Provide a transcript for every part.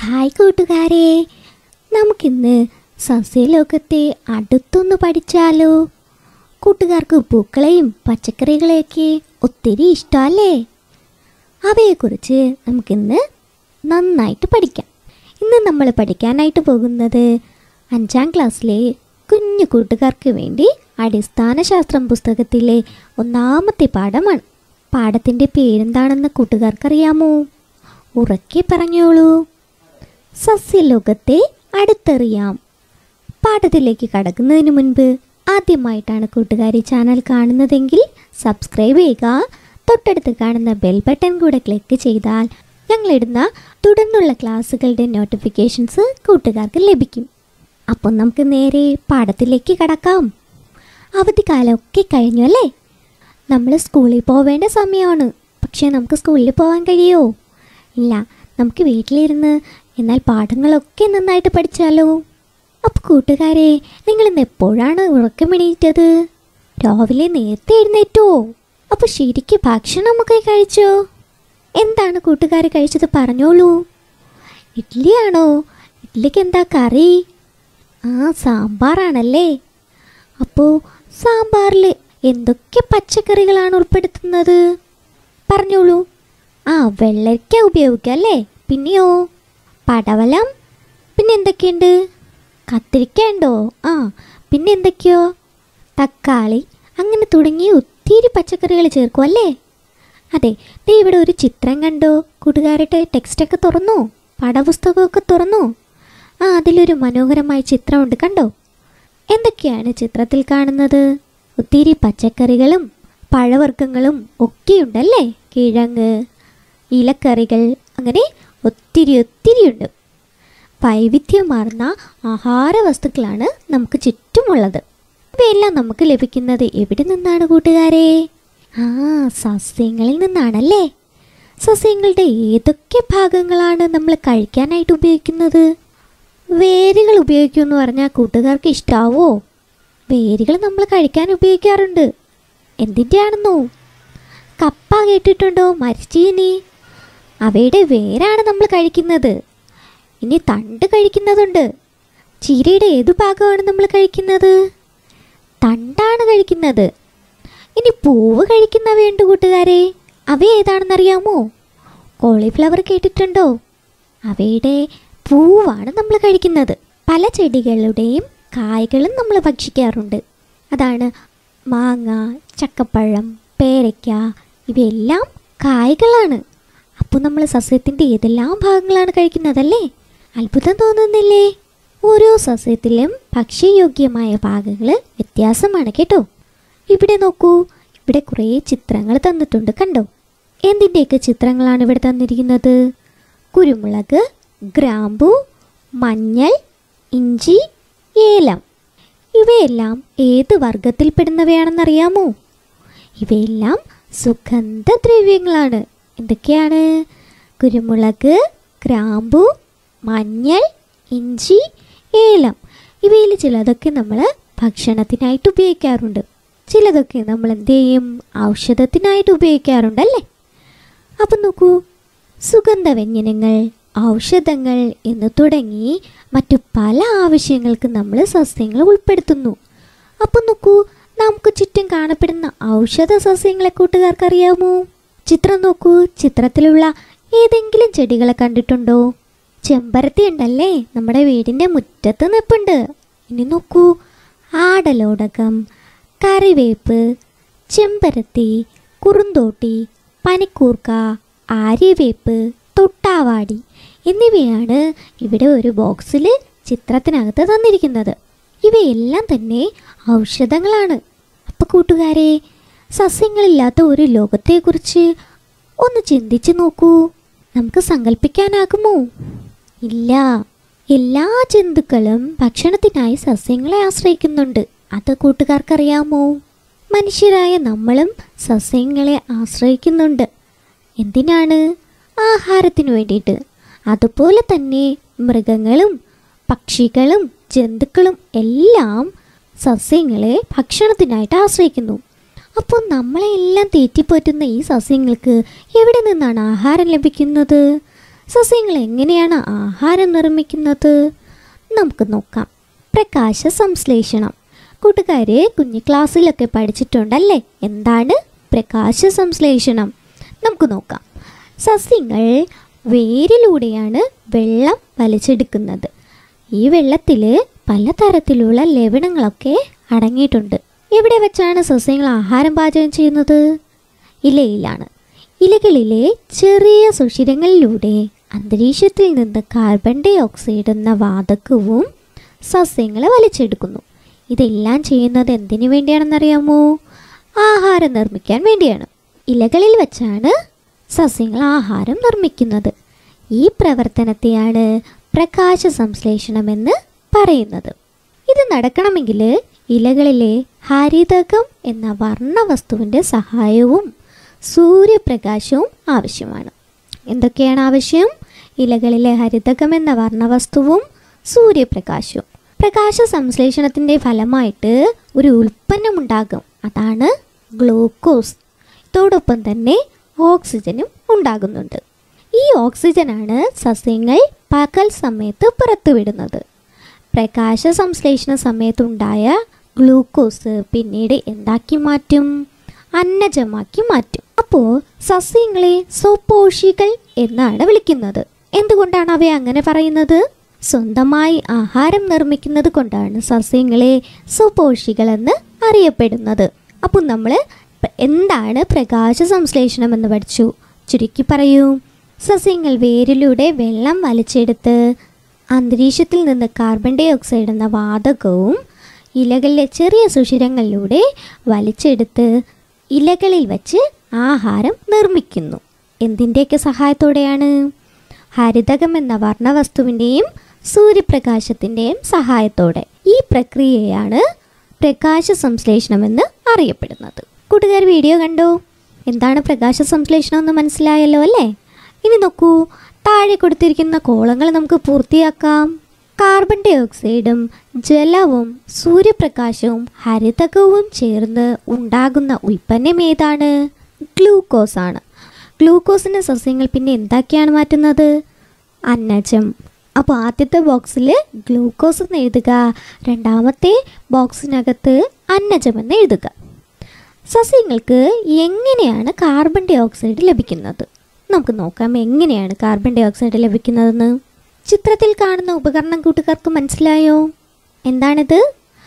hi കൂട്ടുകാരെ നമുക്കിന്ന് സസ്യലോകത്തെ അടുത്തൊന്ന് പഠിച്ചാലോ കൂട്ടുകാർക്ക് പൂക്കളെയും പച്ചക്കറികളെയൊക്കെ ഒത്തിരി ഇഷ്ടമല്ലേ അവയെക്കുറിച്ച് നമുക്കിന്ന് നന്നായിട്ട് പഠിക്കാം ഇന്ന് നമ്മൾ പഠിക്കാനായിട്ട് പോകുന്നത് അഞ്ചാം ക്ലാസ്സിലെ കുഞ്ഞു കൂട്ടുകാർക്ക് വേണ്ടി അടിസ്ഥാന ശാസ്ത്രം പുസ്തകത്തിലെ ഒന്നാമത്തെ പാഠമാണ് പാഠത്തിൻ്റെ പേരെന്താണെന്ന് കൂട്ടുകാർക്കറിയാമോ ഉറക്കെ പറഞ്ഞോളൂ സസ്യലോകത്തെ അടുത്തറിയാം പാഠത്തിലേക്ക് കടക്കുന്നതിന് മുൻപ് ആദ്യമായിട്ടാണ് കൂട്ടുകാർ ഈ ചാനൽ കാണുന്നതെങ്കിൽ സബ്സ്ക്രൈബ് ചെയ്യുക തൊട്ടടുത്ത് കാണുന്ന ബെൽ ബട്ടൺ കൂടെ ക്ലിക്ക് ചെയ്താൽ ഞങ്ങളിടുന്ന തുടർന്നുള്ള ക്ലാസ്സുകളുടെ നോട്ടിഫിക്കേഷൻസ് കൂട്ടുകാർക്ക് ലഭിക്കും അപ്പം നമുക്ക് നേരെ പാഠത്തിലേക്ക് കടക്കാം അവധിക്കാലമൊക്കെ കഴിഞ്ഞു അല്ലേ നമ്മൾ സ്കൂളിൽ പോവേണ്ട സമയമാണ് പക്ഷേ നമുക്ക് സ്കൂളിൽ പോകാൻ കഴിയുമോ ഇല്ല നമുക്ക് വീട്ടിലിരുന്ന് എന്നാൽ പാഠങ്ങളൊക്കെ നന്നായിട്ട് പഠിച്ചാലോ അപ്പോൾ കൂട്ടുകാരെ നിങ്ങൾ ഇന്ന് എപ്പോഴാണ് ഉറക്കമെണീറ്റത് രാവിലെ നേരത്തെ എഴുന്നേറ്റോ അപ്പോൾ ശരിക്ക് ഭക്ഷണമൊക്കെ കഴിച്ചോ എന്താണ് കൂട്ടുകാർ കഴിച്ചത് പറഞ്ഞോളൂ ഇഡ്ഡലിയാണോ ഇഡ്ഡലിക്ക് എന്താ കറി ആ സാമ്പാറാണല്ലേ അപ്പോൾ സാമ്പാറിൽ എന്തൊക്കെ പച്ചക്കറികളാണ് ഉൾപ്പെടുത്തുന്നത് പറഞ്ഞോളൂ ആ വെള്ളരിക്ക ഉപയോഗിക്കാം അല്ലേ പിന്നെയോ പടവലം പിന്നെ എന്തൊക്കെയുണ്ട് കത്തിരിക്ക ഉണ്ടോ ആ പിന്നെ എന്തൊക്കെയോ തക്കാളി അങ്ങനെ തുടങ്ങി ഒത്തിരി പച്ചക്കറികൾ ചേർക്കും അല്ലേ അതെ ദേ ഇവിടെ ഒരു ചിത്രം കണ്ടോ കൂട്ടുകാരുടെ ടെക്സ്റ്റൊക്കെ തുറന്നോ പാഠപുസ്തകമൊക്കെ തുറന്നോ ആ അതിലൊരു മനോഹരമായ ചിത്രമുണ്ട് കണ്ടോ എന്തൊക്കെയാണ് ചിത്രത്തിൽ കാണുന്നത് ഒത്തിരി പച്ചക്കറികളും പഴവർഗ്ഗങ്ങളും ഒക്കെയുണ്ടല്ലേ കിഴങ്ങ് ഇലക്കറികൾ അങ്ങനെ ഒത്തിരി ഒത്തിരിയുണ്ട് വൈവിധ്യമാർന്ന ആഹാര വസ്തുക്കളാണ് നമുക്ക് ചുറ്റുമുള്ളത് ഇവയെല്ലാം നമുക്ക് ലഭിക്കുന്നത് എവിടെ നിന്നാണ് കൂട്ടുകാരെ ആ സസ്യങ്ങളിൽ നിന്നാണല്ലേ സസ്യങ്ങളുടെ ഏതൊക്കെ ഭാഗങ്ങളാണ് നമ്മൾ കഴിക്കാനായിട്ട് ഉപയോഗിക്കുന്നത് വേരുകൾ ഉപയോഗിക്കുമെന്ന് പറഞ്ഞാൽ കൂട്ടുകാർക്ക് ഇഷ്ടാവോ വേരുകൾ നമ്മൾ കഴിക്കാൻ ഉപയോഗിക്കാറുണ്ട് എന്തിൻ്റെയാണെന്നോ കപ്പ കേട്ടിട്ടുണ്ടോ മരിച്ചീനി അവയുടെ വേരാണ് നമ്മൾ കഴിക്കുന്നത് ഇനി തണ്ട് കഴിക്കുന്നതുണ്ട് ചീരയുടെ ഏതു ഭാഗമാണ് നമ്മൾ കഴിക്കുന്നത് തണ്ടാണ് കഴിക്കുന്നത് ഇനി പൂവ് കഴിക്കുന്നവയുണ്ട് കൂട്ടുകാരെ അവ ഏതാണെന്നറിയാമോ കോളിഫ്ലവർ കേട്ടിട്ടുണ്ടോ അവയുടെ പൂവാണ് നമ്മൾ കഴിക്കുന്നത് പല ചെടികളുടെയും കായ്കളും നമ്മൾ ഭക്ഷിക്കാറുണ്ട് അതാണ് മാങ്ങ ചക്കപ്പഴം പേരയ്ക്ക ഇവയെല്ലാം കായ്കളാണ് അപ്പോൾ നമ്മൾ സസ്യത്തിൻ്റെ ഏതെല്ലാം ഭാഗങ്ങളാണ് കഴിക്കുന്നതല്ലേ അത്ഭുതം തോന്നുന്നില്ലേ ഓരോ സസ്യത്തിലും ഭക്ഷ്യയോഗ്യമായ ഭാഗങ്ങൾ വ്യത്യാസമാണ് കേട്ടോ ഇവിടെ നോക്കൂ ഇവിടെ കുറേ ചിത്രങ്ങൾ തന്നിട്ടുണ്ട് കണ്ടോ എന്തിൻ്റെയൊക്കെ ചിത്രങ്ങളാണ് ഇവിടെ തന്നിരിക്കുന്നത് കുരുമുളക് ഗ്രാമ്പു മഞ്ഞൾ ഇഞ്ചി ഏലം ഇവയെല്ലാം ഏത് വർഗത്തിൽപ്പെടുന്നവയാണെന്നറിയാമോ ഇവയെല്ലാം സുഗന്ധദ്രവ്യങ്ങളാണ് എന്തൊക്കെയാണ് കുരുമുളക് ഗ്രാമ്പു മഞ്ഞൾ ഇഞ്ചി ഏലം ഇവയിൽ ചിലതൊക്കെ നമ്മൾ ഭക്ഷണത്തിനായിട്ട് ഉപയോഗിക്കാറുണ്ട് ചിലതൊക്കെ നമ്മൾ എന്ത് ചെയ്യും ഔഷധത്തിനായിട്ട് ഉപയോഗിക്കാറുണ്ടല്ലേ അപ്പം നോക്കൂ സുഗന്ധവ്യഞ്ജനങ്ങൾ ഔഷധങ്ങൾ എന്ന് തുടങ്ങി മറ്റു പല ആവശ്യങ്ങൾക്ക് നമ്മൾ സസ്യങ്ങൾ ഉൾപ്പെടുത്തുന്നു അപ്പം നോക്കൂ നമുക്ക് ചുറ്റും കാണപ്പെടുന്ന ഔഷധ സസ്യങ്ങളെ കൂട്ടുകാർക്കറിയാമോ ചിത്രം നോക്കൂ ചിത്രത്തിലുള്ള ഏതെങ്കിലും ചെടികളെ കണ്ടിട്ടുണ്ടോ ചെമ്പരത്തി ഉണ്ടല്ലേ നമ്മുടെ വീടിൻ്റെ മുറ്റത്ത് നിൽപ്പുണ്ട് ഇനി നോക്കൂ ആടലോടകം കറിവേപ്പ് ചെമ്പരത്തി കുറുന്തോട്ടി പനിക്കൂർക്ക ആര്യവേപ്പ് തൊട്ടാവാടി എന്നിവയാണ് ഇവിടെ ഒരു ബോക്സിൽ ചിത്രത്തിനകത്ത് തന്നിരിക്കുന്നത് ഇവയെല്ലാം തന്നെ ഔഷധങ്ങളാണ് അപ്പോൾ കൂട്ടുകാരെ സസ്യങ്ങളില്ലാത്ത ഒരു ലോകത്തെക്കുറിച്ച് ഒന്ന് ചിന്തിച്ചു നോക്കൂ നമുക്ക് സങ്കല്പിക്കാനാകുമോ ഇല്ല എല്ലാ ജന്തുക്കളും ഭക്ഷണത്തിനായി സസ്യങ്ങളെ ആശ്രയിക്കുന്നുണ്ട് അത് കൂട്ടുകാർക്കറിയാമോ മനുഷ്യരായ നമ്മളും സസ്യങ്ങളെ ആശ്രയിക്കുന്നുണ്ട് എന്തിനാണ് ആഹാരത്തിന് വേണ്ടിയിട്ട് അതുപോലെ തന്നെ മൃഗങ്ങളും പക്ഷികളും ജന്തുക്കളും എല്ലാം സസ്യങ്ങളെ ഭക്ഷണത്തിനായിട്ട് ആശ്രയിക്കുന്നു അപ്പോൾ നമ്മളെ എല്ലാം തീറ്റിപ്പോറ്റുന്ന ഈ സസ്യങ്ങൾക്ക് എവിടെ നിന്നാണ് ആഹാരം ലഭിക്കുന്നത് സസ്യങ്ങൾ എങ്ങനെയാണ് ആഹാരം നിർമ്മിക്കുന്നത് നമുക്ക് നോക്കാം പ്രകാശ സംശ്ലേഷണം കൂട്ടുകാരെ കുഞ്ഞു ക്ലാസ്സിലൊക്കെ പഠിച്ചിട്ടുണ്ടല്ലേ എന്താണ് പ്രകാശ സംശ്ലേഷണം നമുക്ക് നോക്കാം സസ്യങ്ങൾ വേരിലൂടെയാണ് വെള്ളം വലിച്ചെടുക്കുന്നത് ഈ വെള്ളത്തിൽ പലതരത്തിലുള്ള ലവണങ്ങളൊക്കെ അടങ്ങിയിട്ടുണ്ട് എവിടെ വെച്ചാണ് സസ്യങ്ങൾ ആഹാരം പാചകം ചെയ്യുന്നത് ഇലയിലാണ് ഇലകളിലെ ചെറിയ സുഷിരങ്ങളിലൂടെ അന്തരീക്ഷത്തിൽ നിന്ന് കാർബൺ ഡൈ ഓക്സൈഡ് എന്ന വാതകവും സസ്യങ്ങൾ വലിച്ചെടുക്കുന്നു ഇതെല്ലാം ചെയ്യുന്നത് എന്തിനു വേണ്ടിയാണെന്നറിയാമോ ആഹാരം നിർമ്മിക്കാൻ വേണ്ടിയാണ് ഇലകളിൽ വെച്ചാണ് സസ്യങ്ങൾ ആഹാരം നിർമ്മിക്കുന്നത് ഈ പ്രവർത്തനത്തെയാണ് പ്രകാശ സംശ്ലേഷണം എന്ന് പറയുന്നത് ഇത് നടക്കണമെങ്കിൽ ഇലകളിലെ ഹരിതകം എന്ന വർണ്ണവസ്തുവിൻ്റെ സഹായവും സൂര്യപ്രകാശവും ആവശ്യമാണ് എന്തൊക്കെയാണ് ആവശ്യം ഇലകളിലെ ഹരിതകം എന്ന വർണ്ണവസ്തുവും സൂര്യപ്രകാശവും പ്രകാശ സംശ്ലേഷണത്തിൻ്റെ ഫലമായിട്ട് ഒരു ഉൽപ്പന്നമുണ്ടാകും അതാണ് ഗ്ലൂക്കോസ് ഇതോടൊപ്പം തന്നെ ഓക്സിജനും ഉണ്ടാകുന്നുണ്ട് ഈ ഓക്സിജനാണ് സസ്യങ്ങൾ പകൽ സമയത്ത് പുറത്തുവിടുന്നത് പ്രകാശ സംശ്ലേഷണ സമയത്തുണ്ടായ ഗ്ലൂക്കോസ് പിന്നീട് എന്താക്കി മാറ്റും അന്നജമാക്കി മാറ്റും അപ്പോൾ സസ്യങ്ങളെ സ്വപോഷികൾ എന്നാണ് വിളിക്കുന്നത് എന്തുകൊണ്ടാണ് അവയെ അങ്ങനെ പറയുന്നത് സ്വന്തമായി ആഹാരം നിർമ്മിക്കുന്നത് കൊണ്ടാണ് സസ്യങ്ങളെ സ്വപോഷികൾ എന്ന് അറിയപ്പെടുന്നത് അപ്പോൾ നമ്മൾ എന്താണ് പ്രകാശ സംശ്ലേഷണം എന്ന് പഠിച്ചു ചുരുക്കി പറയൂ സസ്യങ്ങൾ വേരിലൂടെ വെള്ളം വലിച്ചെടുത്ത് അന്തരീക്ഷത്തിൽ നിന്ന് കാർബൺ ഡൈ ഓക്സൈഡ് എന്ന വാതകവും ഇലകളിലെ ചെറിയ സുഷിരങ്ങളിലൂടെ വലിച്ചെടുത്ത് ഇലകളിൽ വച്ച് ആഹാരം നിർമ്മിക്കുന്നു എന്തിൻ്റെയൊക്കെ സഹായത്തോടെയാണ് ഹരിതകം എന്ന വർണ്ണവസ്തുവിൻ്റെയും സൂര്യപ്രകാശത്തിൻ്റെയും സഹായത്തോടെ ഈ പ്രക്രിയയാണ് പ്രകാശ സംശ്ലേഷണം എന്ന് അറിയപ്പെടുന്നത് കൂട്ടുകാർ വീഡിയോ കണ്ടോ എന്താണ് പ്രകാശ സംശ്ലേഷണം എന്ന് മനസ്സിലായല്ലോ അല്ലേ ഇനി നോക്കൂ താഴെ കൊടുത്തിരിക്കുന്ന കോളങ്ങൾ നമുക്ക് പൂർത്തിയാക്കാം കാർബൺ ഡൈ ഓക്സൈഡും ജലവും സൂര്യപ്രകാശവും ഹരിതകവും ചേർന്ന് ഉണ്ടാകുന്ന ഉൽപ്പന്നം ഏതാണ് ഗ്ലൂക്കോസ് ആണ് ഗ്ലൂക്കോസിൻ്റെ സസ്യങ്ങൾ പിന്നെ എന്താക്കിയാണ് മാറ്റുന്നത് അന്നജം അപ്പോൾ ആദ്യത്തെ ബോക്സിൽ ഗ്ലൂക്കോസ് എന്ന് എഴുതുക രണ്ടാമത്തെ ബോക്സിനകത്ത് അന്നജം എന്ന് എഴുതുക സസ്യങ്ങൾക്ക് എങ്ങനെയാണ് കാർബൺ ഡൈ ഓക്സൈഡ് ലഭിക്കുന്നത് നമുക്ക് നോക്കാം എങ്ങനെയാണ് കാർബൺ ഡൈ ഓക്സൈഡ് ലഭിക്കുന്നതെന്ന് ചിത്രത്തിൽ കാണുന്ന ഉപകരണം കൂട്ടുകാർക്ക് മനസ്സിലായോ എന്താണിത്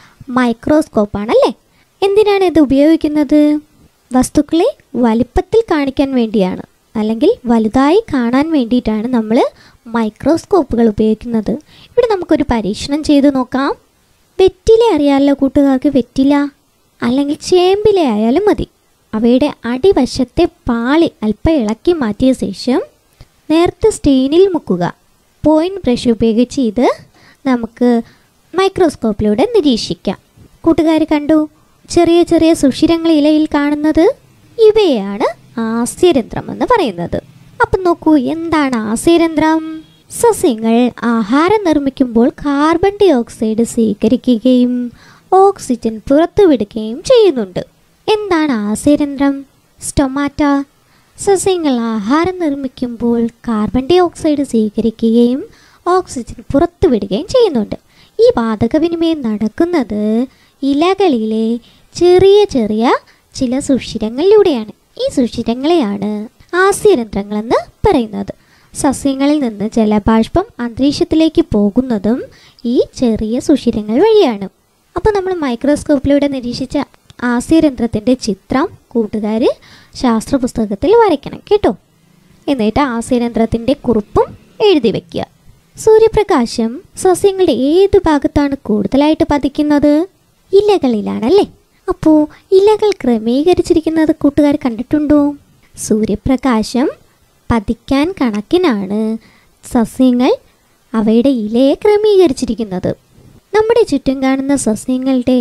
മൈക്രോസ്കോപ്പാണല്ലേ എന്തിനാണ് ഇത് ഉപയോഗിക്കുന്നത് വസ്തുക്കളെ വലിപ്പത്തിൽ കാണിക്കാൻ വേണ്ടിയാണ് അല്ലെങ്കിൽ വലുതായി കാണാൻ വേണ്ടിയിട്ടാണ് നമ്മൾ മൈക്രോസ്കോപ്പുകൾ ഉപയോഗിക്കുന്നത് ഇവിടെ നമുക്കൊരു പരീക്ഷണം ചെയ്തു നോക്കാം വെറ്റില അറിയാമല്ലോ കൂട്ടുകാർക്ക് വെറ്റില അല്ലെങ്കിൽ ചേമ്പില ആയാലും മതി അവയുടെ അടിവശത്തെ പാളി അല്പം ഇളക്കി മാറ്റിയ ശേഷം നേരത്തെ സ്റ്റെയിനിൽ മുക്കുക പോയിന്റ് ബ്രഷ് ഉപയോഗിച്ച് ഇത് നമുക്ക് മൈക്രോസ്കോപ്പിലൂടെ നിരീക്ഷിക്കാം കൂട്ടുകാർ കണ്ടു ചെറിയ ചെറിയ സുഷിരങ്ങൾ ഇലയിൽ കാണുന്നത് ഇവയാണ് ആസ്യരന്ധ്രം എന്ന് പറയുന്നത് അപ്പം നോക്കൂ എന്താണ് ആസ്യരന്ധ്രം സസ്യങ്ങൾ ആഹാരം നിർമ്മിക്കുമ്പോൾ കാർബൺ ഡൈ ഓക്സൈഡ് സ്വീകരിക്കുകയും ഓക്സിജൻ പുറത്തുവിടുകയും ചെയ്യുന്നുണ്ട് എന്താണ് ആസ്യരന്ധ്രം സ്റ്റൊമാറ്റ സസ്യങ്ങൾ ആഹാരം നിർമ്മിക്കുമ്പോൾ കാർബൺ ഡൈ ഓക്സൈഡ് സ്വീകരിക്കുകയും ഓക്സിജൻ പുറത്തുവിടുകയും ചെയ്യുന്നുണ്ട് ഈ വാതകവിനിമയം നടക്കുന്നത് ഇലകളിലെ ചെറിയ ചെറിയ ചില സുഷിരങ്ങളിലൂടെയാണ് ഈ സുഷിരങ്ങളെയാണ് ആസ്യരന്ധ്രങ്ങളെന്ന് പറയുന്നത് സസ്യങ്ങളിൽ നിന്ന് ജലബാഷ്പം അന്തരീക്ഷത്തിലേക്ക് പോകുന്നതും ഈ ചെറിയ സുഷിരങ്ങൾ വഴിയാണ് അപ്പോൾ നമ്മൾ മൈക്രോസ്കോപ്പിലൂടെ നിരീക്ഷിച്ച ആസ്യരന്ധ്രത്തിൻ്റെ ചിത്രം കൂട്ടുകാർ ശാസ്ത്ര പുസ്തകത്തിൽ വരയ്ക്കണം കേട്ടോ എന്നിട്ട് ആസ്യരന്ധ്രത്തിൻ്റെ കുറിപ്പും എഴുതി വയ്ക്കുക സൂര്യപ്രകാശം സസ്യങ്ങളുടെ ഏത് ഭാഗത്താണ് കൂടുതലായിട്ട് പതിക്കുന്നത് ഇലകളിലാണല്ലേ അപ്പോൾ ഇലകൾ ക്രമീകരിച്ചിരിക്കുന്നത് കൂട്ടുകാർ കണ്ടിട്ടുണ്ടോ സൂര്യപ്രകാശം പതിക്കാൻ കണക്കിനാണ് സസ്യങ്ങൾ അവയുടെ ഇലയെ ക്രമീകരിച്ചിരിക്കുന്നത് നമ്മുടെ ചുറ്റും കാണുന്ന സസ്യങ്ങളുടെ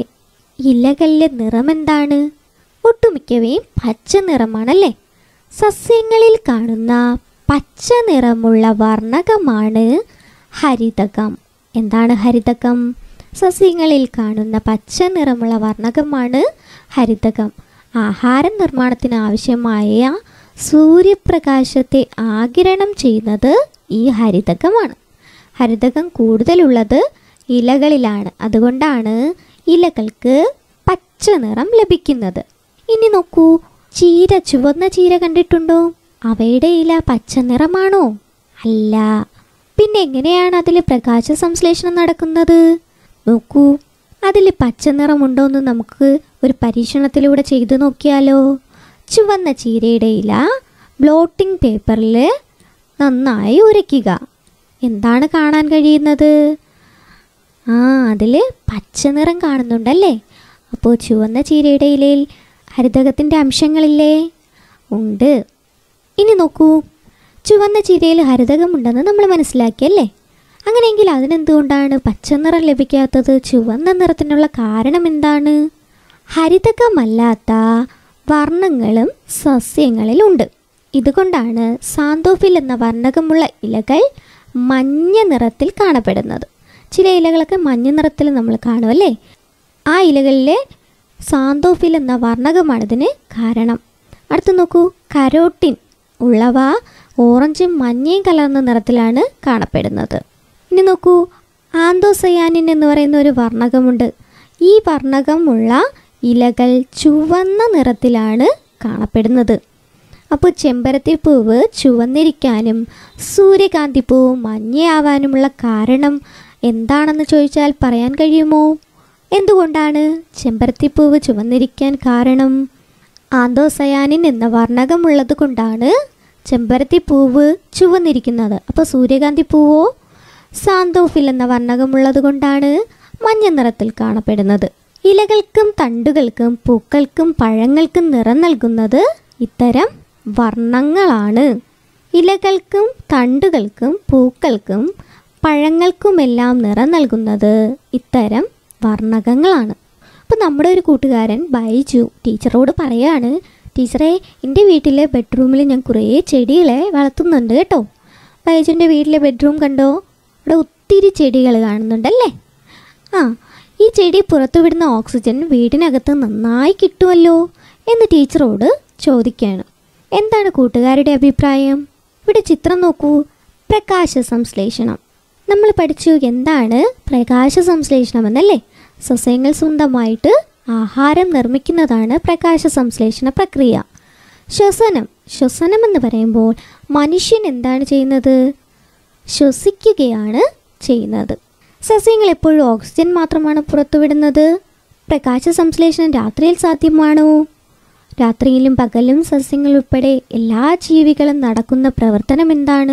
ഇലകളിലെ നിറം എന്താണ് ഒട്ടുമിക്കവയും പച്ച നിറമാണല്ലേ സസ്യങ്ങളിൽ കാണുന്ന പച്ച നിറമുള്ള വർണ്ണകമാണ് ഹരിതകം എന്താണ് ഹരിതകം സസ്യങ്ങളിൽ കാണുന്ന പച്ച നിറമുള്ള വർണ്ണകമാണ് ഹരിതകം ആഹാര നിർമ്മാണത്തിന് ആവശ്യമായ സൂര്യപ്രകാശത്തെ ആകിരണം ചെയ്യുന്നത് ഈ ഹരിതകമാണ് ഹരിതകം കൂടുതലുള്ളത് ഇലകളിലാണ് അതുകൊണ്ടാണ് ഇലകൾക്ക് പച്ച നിറം ലഭിക്കുന്നത് ഇനി നോക്കൂ ചീര ചുവന്ന ചീര കണ്ടിട്ടുണ്ടോ അവയുടെ ഇല പച്ച നിറമാണോ അല്ല പിന്നെ എങ്ങനെയാണ് അതിൽ പ്രകാശ സംശ്ലേഷണം നടക്കുന്നത് നോക്കൂ അതിൽ പച്ച നിറമുണ്ടോ എന്ന് നമുക്ക് ഒരു പരീക്ഷണത്തിലൂടെ ചെയ്തു നോക്കിയാലോ ചുവന്ന ചീരയുടെ ഇല ബ്ലോട്ടിംഗ് പേപ്പറിൽ നന്നായി ഉരയ്ക്കുക എന്താണ് കാണാൻ കഴിയുന്നത് ആ അതിൽ പച്ച നിറം കാണുന്നുണ്ടല്ലേ അപ്പോൾ ചുവന്ന ചീരയുടെ ഇലയിൽ ഹരിതകത്തിൻ്റെ അംശങ്ങളില്ലേ ഉണ്ട് ഇനി നോക്കൂ ചുവന്ന ചീരയിൽ ഹരിതകമുണ്ടെന്ന് നമ്മൾ മനസ്സിലാക്കിയല്ലേ അങ്ങനെയെങ്കിൽ അതിനെന്തുകൊണ്ടാണ് പച്ച നിറം ലഭിക്കാത്തത് ചുവന്ന നിറത്തിനുള്ള കാരണം എന്താണ് ഹരിതകമല്ലാത്ത വർണ്ണങ്ങളും സസ്യങ്ങളിലുണ്ട് ഇതുകൊണ്ടാണ് സാന്തോഫിൽ എന്ന വർണ്ണകമുള്ള ഇലകൾ മഞ്ഞ നിറത്തിൽ കാണപ്പെടുന്നത് ചില ഇലകളൊക്കെ മഞ്ഞ നിറത്തിൽ നമ്മൾ കാണുമല്ലേ ആ ഇലകളിലെ സാന്തോഫിൽ എന്ന വർണ്ണകമാണിതിന് കാരണം അടുത്ത് നോക്കൂ കരോട്ടിൻ ഉള്ളവ ഓറഞ്ചും മഞ്ഞയും കലർന്ന നിറത്തിലാണ് കാണപ്പെടുന്നത് ഇനി നോക്കൂ ആന്തോസയാനിൻ എന്ന് പറയുന്ന ഒരു വർണ്ണകമുണ്ട് ഈ വർണ്ണകമുള്ള ഇലകൾ ചുവന്ന നിറത്തിലാണ് കാണപ്പെടുന്നത് അപ്പോൾ ചെമ്പരത്തിപ്പൂവ് ചുവന്നിരിക്കാനും സൂര്യകാന്തിപ്പൂവ് മഞ്ഞയാവാനുമുള്ള കാരണം എന്താണെന്ന് ചോദിച്ചാൽ പറയാൻ കഴിയുമോ എന്തുകൊണ്ടാണ് ചെമ്പരത്തിപ്പൂവ് ചുവന്നിരിക്കാൻ കാരണം ആന്തോസയാനിൻ എന്ന വർണ്ണകമുള്ളത് കൊണ്ടാണ് ചെമ്പരത്തിപ്പൂവ് ചുവന്നിരിക്കുന്നത് അപ്പോൾ സൂര്യകാന്തി പൂവോ സാന്തോഫിൽ എന്ന വർണ്ണകമുള്ളത് കൊണ്ടാണ് മഞ്ഞ നിറത്തിൽ കാണപ്പെടുന്നത് ഇലകൾക്കും തണ്ടുകൾക്കും പൂക്കൾക്കും പഴങ്ങൾക്കും നിറം നൽകുന്നത് ഇത്തരം വർണ്ണങ്ങളാണ് ഇലകൾക്കും തണ്ടുകൾക്കും പൂക്കൾക്കും പഴങ്ങൾക്കുമെല്ലാം നിറം നൽകുന്നത് ഇത്തരം വർണ്ണകങ്ങളാണ് അപ്പോൾ നമ്മുടെ ഒരു കൂട്ടുകാരൻ ബൈജു ടീച്ചറോട് പറയാണ് ടീച്ചറെ എൻ്റെ വീട്ടിലെ ബെഡ്റൂമിൽ ഞാൻ കുറേ ചെടികളെ വളർത്തുന്നുണ്ട് കേട്ടോ ബൈജുവിൻ്റെ വീട്ടിലെ ബെഡ്റൂം കണ്ടോ അവിടെ ഒത്തിരി ചെടികൾ കാണുന്നുണ്ടല്ലേ ആ ഈ ചെടി പുറത്തുവിടുന്ന ഓക്സിജൻ വീടിനകത്ത് നന്നായി കിട്ടുമല്ലോ എന്ന് ടീച്ചറോട് ചോദിക്കുകയാണ് എന്താണ് കൂട്ടുകാരുടെ അഭിപ്രായം ഇവിടെ ചിത്രം നോക്കൂ പ്രകാശ സംശ്ലേഷണം നമ്മൾ പഠിച്ചു എന്താണ് പ്രകാശ സംശ്ലേഷണം എന്നല്ലേ സസ്യങ്ങൾ സ്വന്തമായിട്ട് ആഹാരം നിർമ്മിക്കുന്നതാണ് പ്രകാശ സംശ്ലേഷണ പ്രക്രിയ ശ്വസനം ശ്വസനം എന്ന് പറയുമ്പോൾ മനുഷ്യൻ എന്താണ് ചെയ്യുന്നത് ശ്വസിക്കുകയാണ് ചെയ്യുന്നത് സസ്യങ്ങൾ എപ്പോഴും ഓക്സിജൻ മാത്രമാണ് പുറത്തുവിടുന്നത് പ്രകാശ സംശ്ലേഷണം രാത്രിയിൽ സാധ്യമാണോ രാത്രിയിലും പകലും സസ്യങ്ങൾ ഉൾപ്പെടെ എല്ലാ ജീവികളും നടക്കുന്ന പ്രവർത്തനം എന്താണ്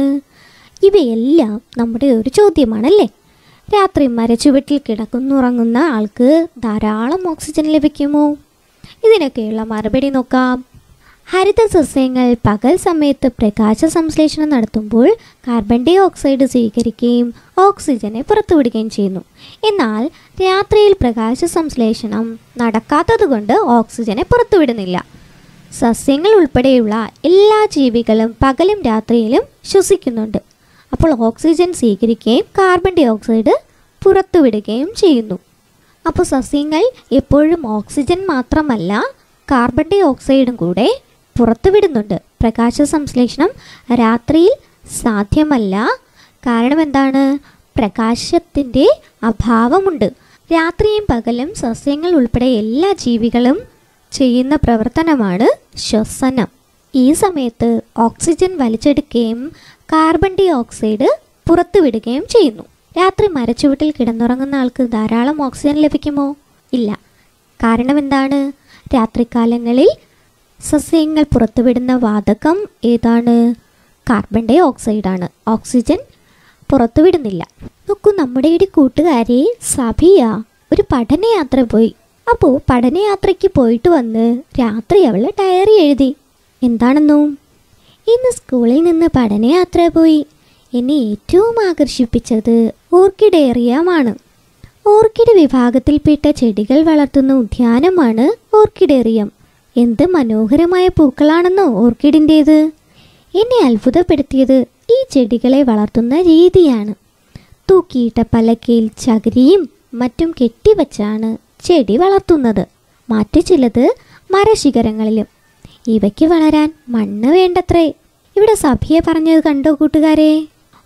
ഇവയെല്ലാം നമ്മുടെ ഒരു ചോദ്യമാണല്ലേ രാത്രി മരച്ചുവട്ടിൽ കിടക്കുന്നുറങ്ങുന്ന ആൾക്ക് ധാരാളം ഓക്സിജൻ ലഭിക്കുമോ ഇതിനൊക്കെയുള്ള മറുപടി നോക്കാം ഹരിത സസ്യങ്ങൾ പകൽ സമയത്ത് പ്രകാശ സംശ്ലേഷണം നടത്തുമ്പോൾ കാർബൺ ഡൈ ഓക്സൈഡ് സ്വീകരിക്കുകയും ഓക്സിജനെ പുറത്തുവിടുകയും ചെയ്യുന്നു എന്നാൽ രാത്രിയിൽ പ്രകാശ സംശ്ലേഷണം നടക്കാത്തതുകൊണ്ട് ഓക്സിജനെ പുറത്തുവിടുന്നില്ല സസ്യങ്ങൾ ഉൾപ്പെടെയുള്ള എല്ലാ ജീവികളും പകലും രാത്രിയിലും ശ്വസിക്കുന്നുണ്ട് അപ്പോൾ ഓക്സിജൻ സ്വീകരിക്കുകയും കാർബൺ ഡൈ ഓക്സൈഡ് പുറത്തുവിടുകയും ചെയ്യുന്നു അപ്പോൾ സസ്യങ്ങൾ എപ്പോഴും ഓക്സിജൻ മാത്രമല്ല കാർബൺ ഡൈ ഓക്സൈഡും കൂടെ പുറത്തുവിടുന്നുണ്ട് പ്രകാശ സംശ്ലേഷണം രാത്രിയിൽ സാധ്യമല്ല കാരണം എന്താണ് പ്രകാശത്തിൻ്റെ അഭാവമുണ്ട് രാത്രിയും പകലും സസ്യങ്ങൾ ഉൾപ്പെടെ എല്ലാ ജീവികളും ചെയ്യുന്ന പ്രവർത്തനമാണ് ശ്വസനം ഈ സമയത്ത് ഓക്സിജൻ വലിച്ചെടുക്കുകയും കാർബൺ ഡൈ ഓക്സൈഡ് പുറത്തുവിടുകയും ചെയ്യുന്നു രാത്രി മരച്ചുവട്ടിൽ കിടന്നുറങ്ങുന്ന ആൾക്ക് ധാരാളം ഓക്സിജൻ ലഭിക്കുമോ ഇല്ല കാരണം എന്താണ് രാത്രികാലങ്ങളിൽ സസ്യങ്ങൾ പുറത്തുവിടുന്ന വാതകം ഏതാണ് കാർബൺ ഡൈ ഓക്സൈഡാണ് ഓക്സിജൻ പുറത്തുവിടുന്നില്ല നോക്കൂ നമ്മുടെ ഒരു കൂട്ടുകാരി സഭിയ ഒരു പഠനയാത്ര പോയി അപ്പോൾ പഠനയാത്രയ്ക്ക് പോയിട്ട് വന്ന് രാത്രി അവൾ ഡയറി എഴുതി എന്താണെന്നോ ഇന്ന് സ്കൂളിൽ നിന്ന് പഠനയാത്ര പോയി എന്നെ ഏറ്റവും ആകർഷിപ്പിച്ചത് ഓർക്കിഡേറിയമാണ് ഓർക്കിഡ് വിഭാഗത്തിൽപ്പെട്ട ചെടികൾ വളർത്തുന്ന ഉദ്യാനമാണ് ഓർക്കിഡേറിയം എന്ത് മനോഹരമായ പൂക്കളാണെന്നോ ഓർക്കിഡിൻ്റേത് എന്നെ അത്ഭുതപ്പെടുത്തിയത് ഈ ചെടികളെ വളർത്തുന്ന രീതിയാണ് തൂക്കിയിട്ട പലകയിൽ ചകിരിയും മറ്റും കെട്ടിവച്ചാണ് ചെടി വളർത്തുന്നത് മറ്റു ചിലത് മരശിഖരങ്ങളിലും ഇവയ്ക്ക് വളരാൻ മണ്ണ് വേണ്ടത്രേ ഇവിടെ സഭയെ പറഞ്ഞത് കണ്ടോ കൂട്ടുകാരെ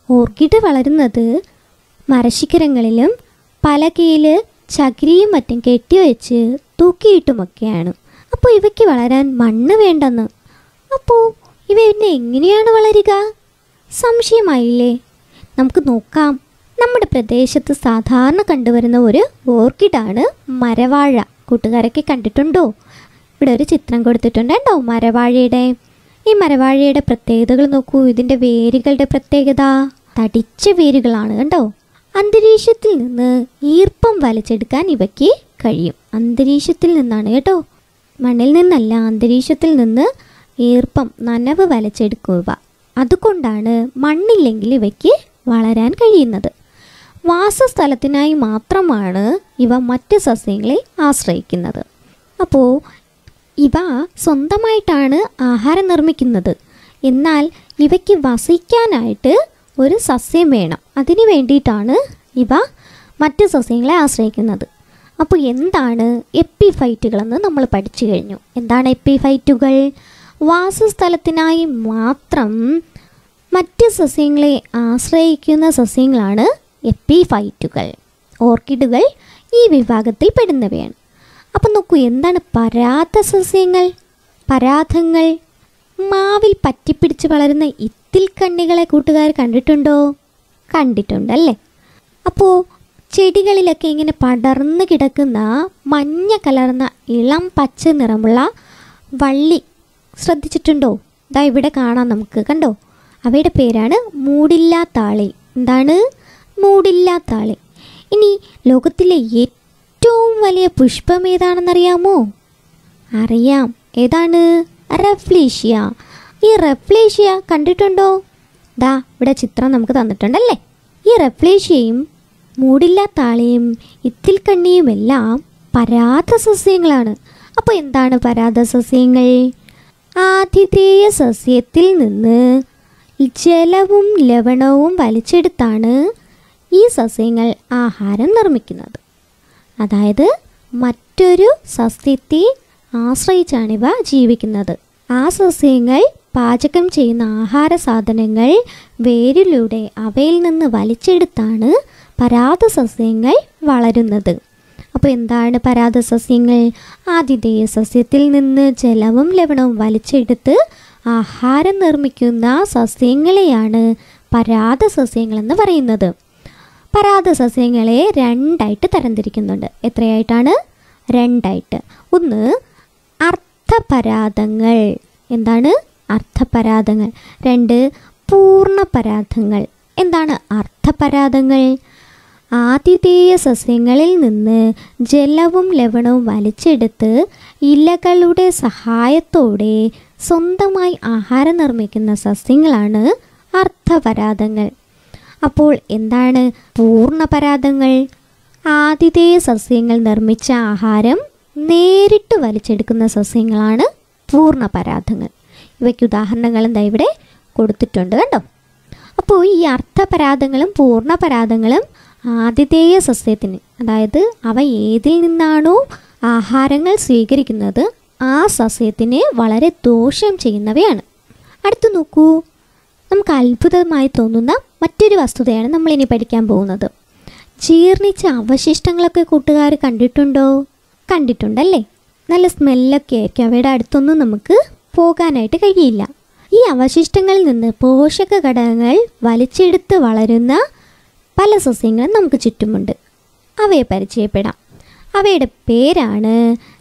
ഓർക്കിഡ് വളരുന്നത് മരശിഖരങ്ങളിലും പലകയിൽ ചകിരിയും മറ്റും കെട്ടിവെച്ച് തൂക്കിയിട്ടുമൊക്കെയാണ് അപ്പോൾ ഇവയ്ക്ക് വളരാൻ മണ്ണ് വേണ്ടെന്ന് അപ്പോൾ ഇവ പിന്നെ എങ്ങനെയാണ് വളരുക സംശയമായില്ലേ നമുക്ക് നോക്കാം നമ്മുടെ പ്രദേശത്ത് സാധാരണ കണ്ടുവരുന്ന ഒരു ഓർക്കിഡാണ് മരവാഴ കൂട്ടുകാരൊക്കെ കണ്ടിട്ടുണ്ടോ ഇവിടെ ഒരു ചിത്രം കൊടുത്തിട്ടുണ്ട് കേട്ടോ മരവാഴയുടെ ഈ മരവാഴയുടെ പ്രത്യേകതകൾ നോക്കൂ ഇതിൻ്റെ വേരുകളുടെ പ്രത്യേകത തടിച്ച വേരുകളാണ് കണ്ടോ അന്തരീക്ഷത്തിൽ നിന്ന് ഈർപ്പം വലിച്ചെടുക്കാൻ ഇവയ്ക്ക് കഴിയും അന്തരീക്ഷത്തിൽ നിന്നാണ് കേട്ടോ മണ്ണിൽ നിന്നല്ല അന്തരീക്ഷത്തിൽ നിന്ന് ഈർപ്പം നനവ് വലിച്ചെടുക്കുക അതുകൊണ്ടാണ് മണ്ണില്ലെങ്കിൽ ഇവയ്ക്ക് വളരാൻ കഴിയുന്നത് വാസസ്ഥലത്തിനായി മാത്രമാണ് ഇവ മറ്റ് സസ്യങ്ങളെ ആശ്രയിക്കുന്നത് അപ്പോൾ ഇവ സ്വന്തമായിട്ടാണ് ആഹാരം നിർമ്മിക്കുന്നത് എന്നാൽ ഇവയ്ക്ക് വസിക്കാനായിട്ട് ഒരു സസ്യം വേണം അതിന് വേണ്ടിയിട്ടാണ് ഇവ മറ്റ് സസ്യങ്ങളെ ആശ്രയിക്കുന്നത് അപ്പോൾ എന്താണ് എപ്പിഫൈറ്റുകളെന്ന് നമ്മൾ പഠിച്ചു കഴിഞ്ഞു എന്താണ് എപ്പിഫൈറ്റുകൾ വാസസ്ഥലത്തിനായി മാത്രം മറ്റ് സസ്യങ്ങളെ ആശ്രയിക്കുന്ന സസ്യങ്ങളാണ് എപ്പിഫൈറ്റുകൾ ഓർക്കിഡുകൾ ഈ വിഭാഗത്തിൽ പെടുന്നവയാണ് അപ്പം നോക്കൂ എന്താണ് പരാത സസ്യങ്ങൾ പരാതങ്ങൾ മാവിൽ പറ്റിപ്പിടിച്ച് വളരുന്ന ഇത്തിൽ കണ്ണികളെ കൂട്ടുകാർ കണ്ടിട്ടുണ്ടോ കണ്ടിട്ടുണ്ടല്ലേ അപ്പോൾ ചെടികളിലൊക്കെ ഇങ്ങനെ പടർന്നു കിടക്കുന്ന മഞ്ഞ കലർന്ന ഇളം പച്ച നിറമുള്ള വള്ളി ശ്രദ്ധിച്ചിട്ടുണ്ടോ ദാ ഇവിടെ കാണാം നമുക്ക് കണ്ടോ അവയുടെ പേരാണ് മൂടില്ലാത്താളി എന്താണ് മൂടില്ലാത്താളി ഇനി ലോകത്തിലെ ഏറ്റവും വലിയ പുഷ്പം ഏതാണെന്നറിയാമോ അറിയാം ഏതാണ് റെഫ്ലീഷ്യ ഈ റെഫ്ലീഷ്യ കണ്ടിട്ടുണ്ടോ ദാ ഇവിടെ ചിത്രം നമുക്ക് തന്നിട്ടുണ്ടല്ലേ ഈ റെഫ്ലീഷ്യയും മൂടില്ലാത്താളിയും ഇത്തിൽ കണ്ണിയുമെല്ലാം പരാത സസ്യങ്ങളാണ് അപ്പോൾ എന്താണ് പരാത സസ്യങ്ങൾ ആതിഥേയ സസ്യത്തിൽ നിന്ന് ജലവും ലവണവും വലിച്ചെടുത്താണ് ഈ സസ്യങ്ങൾ ആഹാരം നിർമ്മിക്കുന്നത് അതായത് മറ്റൊരു സസ്യത്തെ ആശ്രയിച്ചാണിവ ജീവിക്കുന്നത് ആ സസ്യങ്ങൾ പാചകം ചെയ്യുന്ന ആഹാര സാധനങ്ങൾ വേരിലൂടെ അവയിൽ നിന്ന് വലിച്ചെടുത്താണ് പരാത സസ്യങ്ങൾ വളരുന്നത് അപ്പോൾ എന്താണ് പരാത സസ്യങ്ങൾ ആതിഥേയ സസ്യത്തിൽ നിന്ന് ജലവും ലവണവും വലിച്ചെടുത്ത് ആഹാരം നിർമ്മിക്കുന്ന സസ്യങ്ങളെയാണ് പരാത സസ്യങ്ങളെന്ന് പറയുന്നത് പരാത സസ്യങ്ങളെ രണ്ടായിട്ട് തരംതിരിക്കുന്നുണ്ട് എത്രയായിട്ടാണ് രണ്ടായിട്ട് ഒന്ന് അർത്ഥപരാതങ്ങൾ എന്താണ് അർത്ഥപരാതങ്ങൾ രണ്ട് പൂർണ്ണപരാതങ്ങൾ എന്താണ് അർത്ഥപരാതങ്ങൾ ആതിഥേയ സസ്യങ്ങളിൽ നിന്ന് ജലവും ലവണവും വലിച്ചെടുത്ത് ഇലകളുടെ സഹായത്തോടെ സ്വന്തമായി ആഹാരം നിർമ്മിക്കുന്ന സസ്യങ്ങളാണ് അർത്ഥപരാതങ്ങൾ അപ്പോൾ എന്താണ് പൂർണ്ണപരാതങ്ങൾ ആതിഥേയ സസ്യങ്ങൾ നിർമ്മിച്ച ആഹാരം നേരിട്ട് വലിച്ചെടുക്കുന്ന സസ്യങ്ങളാണ് പൂർണ്ണപരാതങ്ങൾ ഇവയ്ക്ക് ഉദാഹരണങ്ങളും ദാ ഇവിടെ കൊടുത്തിട്ടുണ്ട് കണ്ടോ അപ്പോൾ ഈ അർത്ഥപരാതങ്ങളും പൂർണ്ണപരാതങ്ങളും ആതിഥേയ സസ്യത്തിന് അതായത് അവ ഏതിൽ നിന്നാണോ ആഹാരങ്ങൾ സ്വീകരിക്കുന്നത് ആ സസ്യത്തിന് വളരെ ദോഷം ചെയ്യുന്നവയാണ് അടുത്ത് നോക്കൂ നമുക്ക് അത്ഭുതമായി തോന്നുന്ന മറ്റൊരു വസ്തുതയാണ് നമ്മളിനി പഠിക്കാൻ പോകുന്നത് ജീർണിച്ച അവശിഷ്ടങ്ങളൊക്കെ കൂട്ടുകാർ കണ്ടിട്ടുണ്ടോ കണ്ടിട്ടുണ്ടല്ലേ നല്ല സ്മെല്ലൊക്കെ ആയിരിക്കും അവയുടെ അടുത്തൊന്നും നമുക്ക് പോകാനായിട്ട് കഴിയില്ല ഈ അവശിഷ്ടങ്ങളിൽ നിന്ന് പോഷക ഘടകങ്ങൾ വലിച്ചെടുത്ത് വളരുന്ന പല സസ്യങ്ങളും നമുക്ക് ചുറ്റുമുണ്ട് അവയെ പരിചയപ്പെടാം അവയുടെ പേരാണ്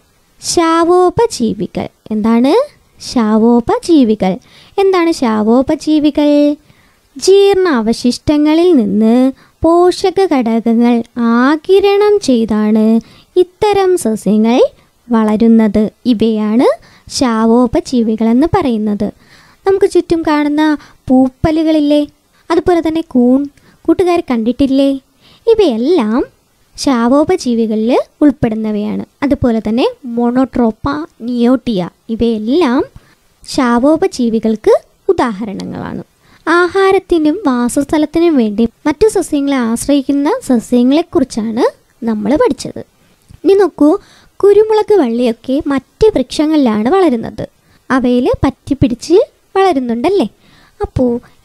ശാവോപജീവികൾ എന്താണ് ശാവോപജീവികൾ എന്താണ് ശാവോപജീവികൾ ജീർണ അവശിഷ്ടങ്ങളിൽ നിന്ന് പോഷക ഘടകങ്ങൾ ആകിരണം ചെയ്താണ് ഇത്തരം സസ്യങ്ങൾ വളരുന്നത് ഇവയാണ് ശാവോപജീവികളെന്ന് പറയുന്നത് നമുക്ക് ചുറ്റും കാണുന്ന പൂപ്പലുകളില്ലേ അതുപോലെ തന്നെ കൂൺ കൂട്ടുകാർ കണ്ടിട്ടില്ലേ ഇവയെല്ലാം ശാവോപജീവികളിൽ ഉൾപ്പെടുന്നവയാണ് അതുപോലെ തന്നെ മോണോട്രോപ്പ നിയോട്ടിയ ഇവയെല്ലാം ശാവോപജീവികൾക്ക് ഉദാഹരണങ്ങളാണ് ആഹാരത്തിനും വാസസ്ഥലത്തിനും വേണ്ടി മറ്റു സസ്യങ്ങളെ ആശ്രയിക്കുന്ന സസ്യങ്ങളെക്കുറിച്ചാണ് നമ്മൾ പഠിച്ചത് ഇനി നോക്കൂ കുരുമുളക് വള്ളിയൊക്കെ മറ്റ് വൃക്ഷങ്ങളിലാണ് വളരുന്നത് അവയിൽ പറ്റിപ്പിടിച്ച് വളരുന്നുണ്ടല്ലേ അപ്പോൾ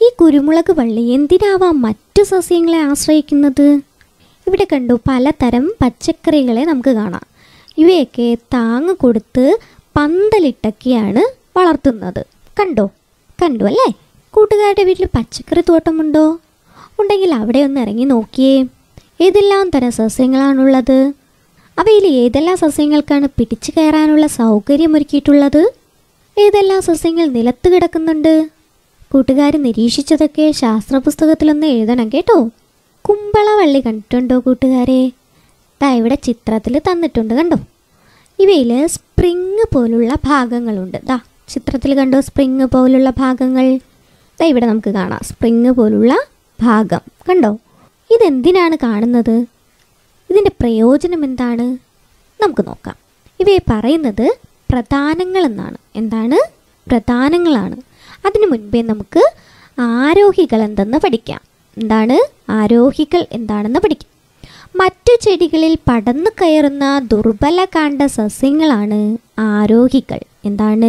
ഈ കുരുമുളക് വള്ളി എന്തിനാവാം മറ്റു സസ്യങ്ങളെ ആശ്രയിക്കുന്നത് ഇവിടെ കണ്ടു പലതരം പച്ചക്കറികളെ നമുക്ക് കാണാം ഇവയൊക്കെ താങ്ങ് കൊടുത്ത് പന്തലിട്ടൊക്കെയാണ് വളർത്തുന്നത് കണ്ടോ കണ്ടു അല്ലേ കൂട്ടുകാരുടെ വീട്ടിൽ പച്ചക്കറി തോട്ടമുണ്ടോ ഉണ്ടെങ്കിൽ അവിടെ ഒന്ന് ഇറങ്ങി നോക്കിയേ ഏതെല്ലാം തരം സസ്യങ്ങളാണുള്ളത് അവയിൽ ഏതെല്ലാം സസ്യങ്ങൾക്കാണ് പിടിച്ചു കയറാനുള്ള സൗകര്യമൊരുക്കിയിട്ടുള്ളത് ഏതെല്ലാം സസ്യങ്ങൾ നിലത്ത് കിടക്കുന്നുണ്ട് കൂട്ടുകാർ നിരീക്ഷിച്ചതൊക്കെ ശാസ്ത്ര പുസ്തകത്തിലൊന്ന് എഴുതണം കേട്ടോ കുമ്പളവള്ളി കണ്ടിട്ടുണ്ടോ കൂട്ടുകാരെ ദാ ഇവിടെ ചിത്രത്തിൽ തന്നിട്ടുണ്ട് കണ്ടോ ഇവയിൽ സ്പ്രിങ് പോലുള്ള ഭാഗങ്ങളുണ്ട് ദാ ചിത്രത്തിൽ കണ്ടോ സ്പ്രിങ് പോലുള്ള ഭാഗങ്ങൾ ദാ ഇവിടെ നമുക്ക് കാണാം സ്പ്രിങ് പോലുള്ള ഭാഗം കണ്ടോ ഇതെന്തിനാണ് കാണുന്നത് ഇതിൻ്റെ പ്രയോജനം എന്താണ് നമുക്ക് നോക്കാം ഇവയെ പറയുന്നത് പ്രധാനങ്ങളെന്നാണ് എന്താണ് പ്രധാനങ്ങളാണ് അതിനു മുൻപേ നമുക്ക് ആരോഹികൾ എന്തെന്ന് പഠിക്കാം എന്താണ് ആരോഹികൾ എന്താണെന്ന് പഠിക്കാം മറ്റു ചെടികളിൽ പടന്നു കയറുന്ന ദുർബലകാണ്ഡ സസ്യങ്ങളാണ് ആരോഹികൾ എന്താണ്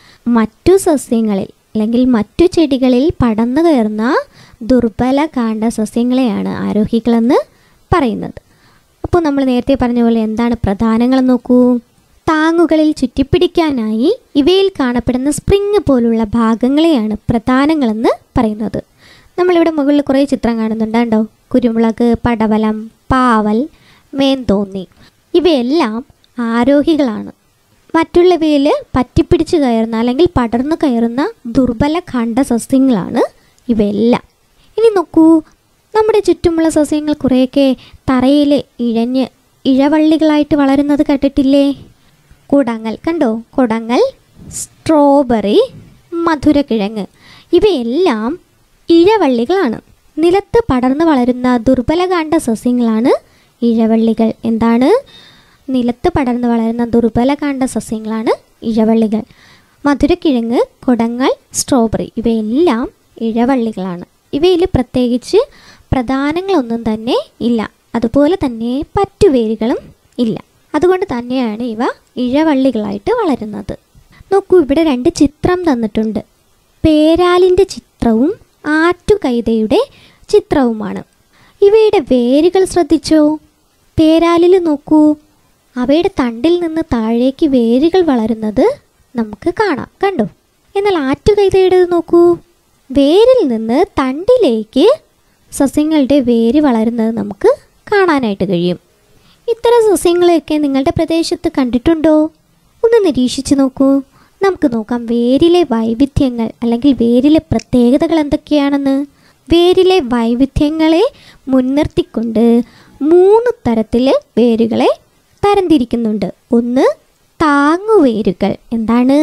മറ്റു സസ്യങ്ങളിൽ അല്ലെങ്കിൽ മറ്റു ചെടികളിൽ പടന്നു കയറുന്ന ദുർബലകാണ്ഡ സസ്യങ്ങളെയാണ് ആരോഹികളെന്ന് പറയുന്നത് അപ്പോൾ നമ്മൾ നേരത്തെ പറഞ്ഞ പോലെ എന്താണ് പ്രധാനങ്ങൾ നോക്കൂ താങ്ങുകളിൽ ചുറ്റിപ്പിടിക്കാനായി ഇവയിൽ കാണപ്പെടുന്ന സ്പ്രിങ് പോലുള്ള ഭാഗങ്ങളെയാണ് പ്രധാനങ്ങളെന്ന് പറയുന്നത് നമ്മളിവിടെ മുകളിൽ കുറേ ചിത്രം കാണുന്നുണ്ട് കണ്ടോ കുരുമുളക് പടവലം പാവൽ മേന്തോന്നി ഇവയെല്ലാം ആരോഹികളാണ് മറ്റുള്ളവയിൽ പറ്റിപ്പിടിച്ച് കയറുന്ന അല്ലെങ്കിൽ പടർന്നു കയറുന്ന ദുർബല ഖണ്ഡ സസ്യങ്ങളാണ് ഇവയെല്ലാം ഇനി നോക്കൂ നമ്മുടെ ചുറ്റുമുള്ള സസ്യങ്ങൾ കുറേയൊക്കെ തറയിൽ ഇഴഞ്ഞ് ഇഴവള്ളികളായിട്ട് വളരുന്നത് കണ്ടിട്ടില്ലേ കുടങ്ങൽ കണ്ടോ കുടങ്ങൽ സ്ട്രോബെറി മധുരക്കിഴങ്ങ് ഇവയെല്ലാം ഇഴവള്ളികളാണ് നിലത്ത് പടർന്നു വളരുന്ന ദുർബലകാണ്ഡ സസ്യങ്ങളാണ് ഇഴവള്ളികൾ എന്താണ് നിലത്ത് പടർന്നു വളരുന്ന ദുർബലകാണ്ഡ സസ്യങ്ങളാണ് ഇഴവള്ളികൾ മധുരക്കിഴങ്ങ് കുടങ്ങൾ സ്ട്രോബെറി ഇവയെല്ലാം ഇഴവള്ളികളാണ് ഇവയിൽ പ്രത്യേകിച്ച് പ്രധാനങ്ങളൊന്നും തന്നെ ഇല്ല അതുപോലെ തന്നെ പറ്റുവേരുകളും ഇല്ല അതുകൊണ്ട് തന്നെയാണ് ഇവ ഇഴവള്ളികളായിട്ട് വളരുന്നത് നോക്കൂ ഇവിടെ രണ്ട് ചിത്രം തന്നിട്ടുണ്ട് പേരാലിൻ്റെ ചിത്രവും ആറ്റുകൈതയുടെ ചിത്രവുമാണ് ഇവയുടെ വേരുകൾ ശ്രദ്ധിച്ചോ പേരാലിൽ നോക്കൂ അവയുടെ തണ്ടിൽ നിന്ന് താഴേക്ക് വേരുകൾ വളരുന്നത് നമുക്ക് കാണാം കണ്ടോ എന്നാൽ ആറ്റുകൈതയുടേത് നോക്കൂ വേരിൽ നിന്ന് തണ്ടിലേക്ക് സസ്യങ്ങളുടെ വേര് വളരുന്നത് നമുക്ക് കാണാനായിട്ട് കഴിയും ഇത്തരം സസ്യങ്ങളെയൊക്കെ നിങ്ങളുടെ പ്രദേശത്ത് കണ്ടിട്ടുണ്ടോ ഒന്ന് നിരീക്ഷിച്ച് നോക്കൂ നമുക്ക് നോക്കാം വേരിലെ വൈവിധ്യങ്ങൾ അല്ലെങ്കിൽ വേരിലെ പ്രത്യേകതകൾ എന്തൊക്കെയാണെന്ന് വേരിലെ വൈവിധ്യങ്ങളെ മുൻനിർത്തിക്കൊണ്ട് മൂന്ന് തരത്തിൽ വേരുകളെ തരംതിരിക്കുന്നുണ്ട് ഒന്ന് താങ്ങുവേരുകൾ എന്താണ്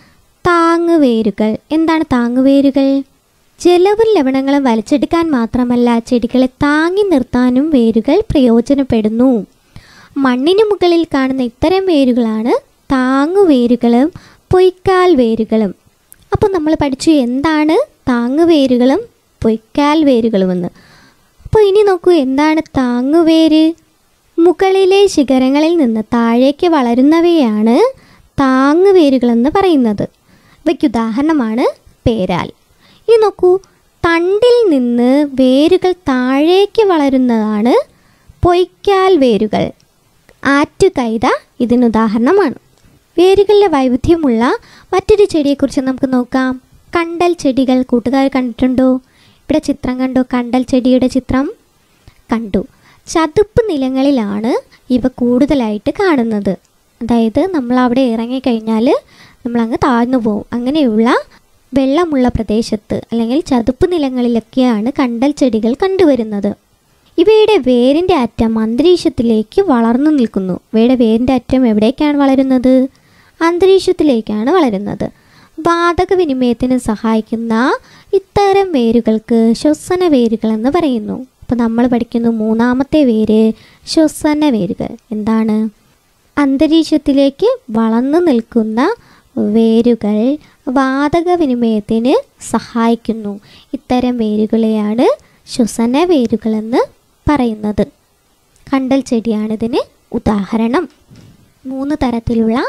താങ്ങുവേരുകൾ എന്താണ് താങ്ങുവേരുകൾ ജലവും ലവണങ്ങളും വലിച്ചെടുക്കാൻ മാത്രമല്ല ചെടികളെ താങ്ങി നിർത്താനും വേരുകൾ പ്രയോജനപ്പെടുന്നു മണ്ണിന് മുകളിൽ കാണുന്ന ഇത്തരം വേരുകളാണ് താങ്ങുവേരുകളും പൊയ്ക്കാൽ വേരുകളും അപ്പോൾ നമ്മൾ പഠിച്ചു എന്താണ് താങ്ങുവേരുകളും പൊയ്ക്കാൽ വേരുകളുമെന്ന് അപ്പോൾ ഇനി നോക്കൂ എന്താണ് താങ്ങുവേര് മുകളിലെ ശിഖരങ്ങളിൽ നിന്ന് താഴേക്ക് വളരുന്നവയാണ് താങ്ങുവേരുകളെന്ന് പറയുന്നത് ഇവയ്ക്ക് ഉദാഹരണമാണ് പേരാൽ ഇനി നോക്കൂ തണ്ടിൽ നിന്ന് വേരുകൾ താഴേക്ക് വളരുന്നതാണ് പൊയ്ക്കാൽ വേരുകൾ ആറ്റുകൈത ഇതിനുദാഹരണമാണ് വേരുകളിലെ വൈവിധ്യമുള്ള മറ്റൊരു ചെടിയെക്കുറിച്ച് നമുക്ക് നോക്കാം കണ്ടൽ ചെടികൾ കൂട്ടുകാർ കണ്ടിട്ടുണ്ടോ ഇവിടെ ചിത്രം കണ്ടോ കണ്ടൽ ചെടിയുടെ ചിത്രം കണ്ടു ചതുപ്പ് നിലങ്ങളിലാണ് ഇവ കൂടുതലായിട്ട് കാണുന്നത് അതായത് നമ്മൾ അവിടെ ഇറങ്ങിക്കഴിഞ്ഞാൽ നമ്മളങ്ങ് താഴ്ന്നു പോകും അങ്ങനെയുള്ള വെള്ളമുള്ള പ്രദേശത്ത് അല്ലെങ്കിൽ ചതുപ്പ് നിലങ്ങളിലൊക്കെയാണ് കണ്ടൽ ചെടികൾ കണ്ടുവരുന്നത് ഇവയുടെ വേരിൻ്റെ അറ്റം അന്തരീക്ഷത്തിലേക്ക് വളർന്നു നിൽക്കുന്നു ഇവയുടെ വേരിൻ്റെ അറ്റം എവിടേക്കാണ് വളരുന്നത് അന്തരീക്ഷത്തിലേക്കാണ് വളരുന്നത് വാതക വിനിമയത്തിന് സഹായിക്കുന്ന ഇത്തരം വേരുകൾക്ക് ശ്വസന വേരുകൾ എന്ന് പറയുന്നു അപ്പോൾ നമ്മൾ പഠിക്കുന്നു മൂന്നാമത്തെ വേര് ശ്വസന വേരുകൾ എന്താണ് അന്തരീക്ഷത്തിലേക്ക് വളർന്നു നിൽക്കുന്ന വേരുകൾ വാതക വിനിമയത്തിന് സഹായിക്കുന്നു ഇത്തരം വേരുകളെയാണ് ശ്വസന വേരുകളെന്ന് പറയുന്നത് കണ്ടൽ ചെടിയാണിതിന് ഉദാഹരണം മൂന്ന് തരത്തിലുള്ള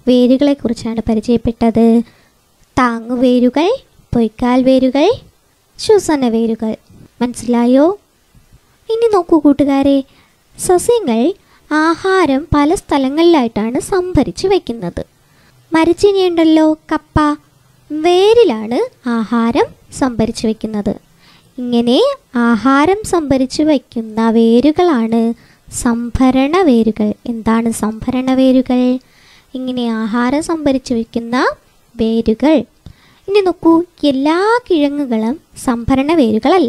വേരുകളെക്കുറിച്ചാണ് പരിചയപ്പെട്ടത് താങ്ങുവേരുകൾ പൊയ്ക്കാൽ വേരുകൾ ശ്വസന വേരുകൾ മനസ്സിലായോ ഇനി നോക്കൂ കൂട്ടുകാരെ സസ്യങ്ങൾ ആഹാരം പല സ്ഥലങ്ങളിലായിട്ടാണ് സംഭരിച്ച് വയ്ക്കുന്നത് മരച്ചീനിയുണ്ടല്ലോ കപ്പ വേരിലാണ് ആഹാരം സംഭരിച്ച് വയ്ക്കുന്നത് ഇങ്ങനെ ആഹാരം സംഭരിച്ച് വയ്ക്കുന്ന വേരുകളാണ് സംഭരണ വേരുകൾ എന്താണ് സംഭരണ വേരുകൾ ഇങ്ങനെ ആഹാരം സംഭരിച്ച് വയ്ക്കുന്ന വേരുകൾ ഇനി നോക്കൂ എല്ലാ കിഴങ്ങുകളും സംഭരണ വേരുകളല്ല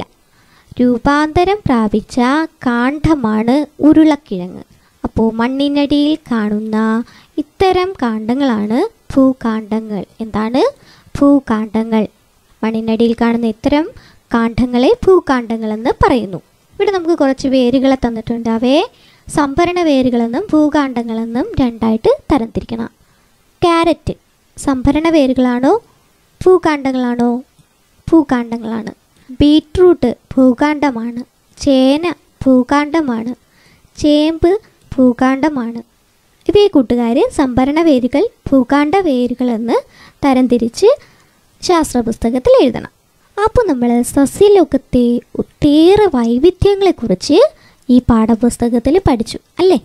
രൂപാന്തരം പ്രാപിച്ച കാണ്ഡമാണ് ഉരുളക്കിഴങ്ങ് അപ്പോൾ മണ്ണിനടിയിൽ കാണുന്ന ഇത്തരം കാണ്ഡങ്ങളാണ് ഭൂകാണ്ഡങ്ങൾ എന്താണ് ഭൂകാണ്ഡങ്ങൾ മണ്ണിനടിയിൽ കാണുന്ന ഇത്തരം കാണ്ഡങ്ങളെ ഭൂകാണ്ഡങ്ങളെന്ന് പറയുന്നു ഇവിടെ നമുക്ക് കുറച്ച് വേരുകളെ തന്നിട്ടുണ്ട് അവയെ സംഭരണ വേരുകളെന്നും ഭൂകാണ്ഡങ്ങളെന്നും രണ്ടായിട്ട് തരംതിരിക്കണം ക്യാരറ്റ് സംഭരണ വേരുകളാണോ ഭൂകാണ്ഡങ്ങളാണോ ഭൂകാണ്ഡങ്ങളാണ് ബീട്രൂട്ട് ഭൂകാണ്ഡമാണ് ചേന ഭൂകാണ്ഡമാണ് ചേമ്പ് ഭൂകാണ്ഡമാണ് ഇവയെ കൂട്ടുകാർ സംഭരണ വേരുകൾ ഭൂകാണ്ഡ വേരുകൾ എന്ന് തരംതിരിച്ച് ശാസ്ത്ര പുസ്തകത്തിൽ എഴുതണം അപ്പോൾ നമ്മൾ സസ്യലോകത്തെ ഒട്ടേറെ വൈവിധ്യങ്ങളെക്കുറിച്ച് ഈ പാഠപുസ്തകത്തിൽ പഠിച്ചു അല്ലേ